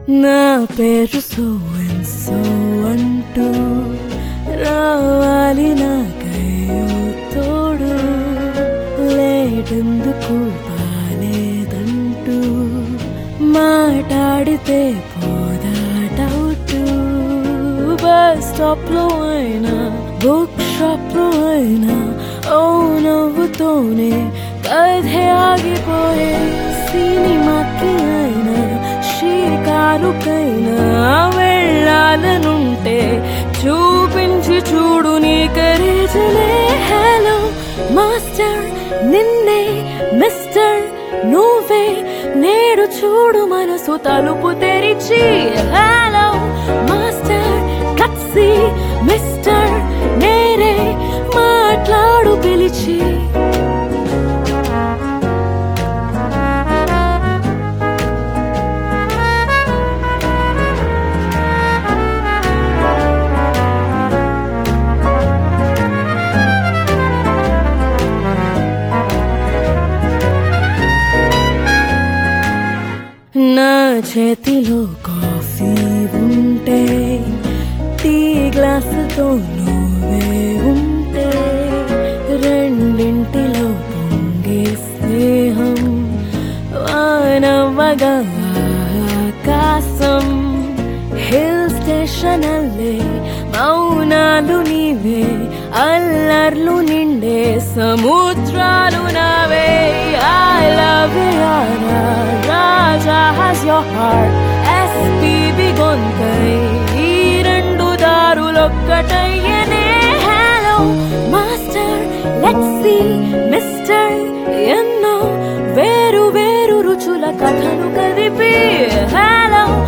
నా పేరు so and so అంటూ రావాలి నాకయ్యో తోడు లేటెందుకు బాలేదంటూ మాట్లాడితే పోదా డౌట్ బస్ స్టాప్ లో అయినా బుక్ షాప్ లో అయినా ఓ నవ్వుతోనే కథే ఆగిపోయే సినిమాకి అయినా షికారుకైనా వెళ్ళాలనుంటే చూపించి చూడు నీ కరేజలే హలో మాస్టర్ నిన్నే మిస్టర్ నువ్వే నేడు చూడు మనసు తలుపు తెరిచి హలో మాస్టర్ కత్సి మిస్టర్ నేరే మాట్లాడు పిలిచి నా చేతిలో కాఫీ ఉంటే టీ గ్లాసుతో నువ్వే ఉంటే రెండింటిలో పొంగే స్నేహం వానవ్వగా ఆకాశం హిల్ స్టేషన్ అల్లే మౌనాలు నీవే అల్లర్లు నిండే సముద్రాలు నావే ఐ లవ్ యారా Raja has your heart SPB గొంతై ఈ రెండు దారులొక్కటయ్యనే hello master let's see mister ఎన్నో వేరు వేరు రుచుల కథను కదిపి హలో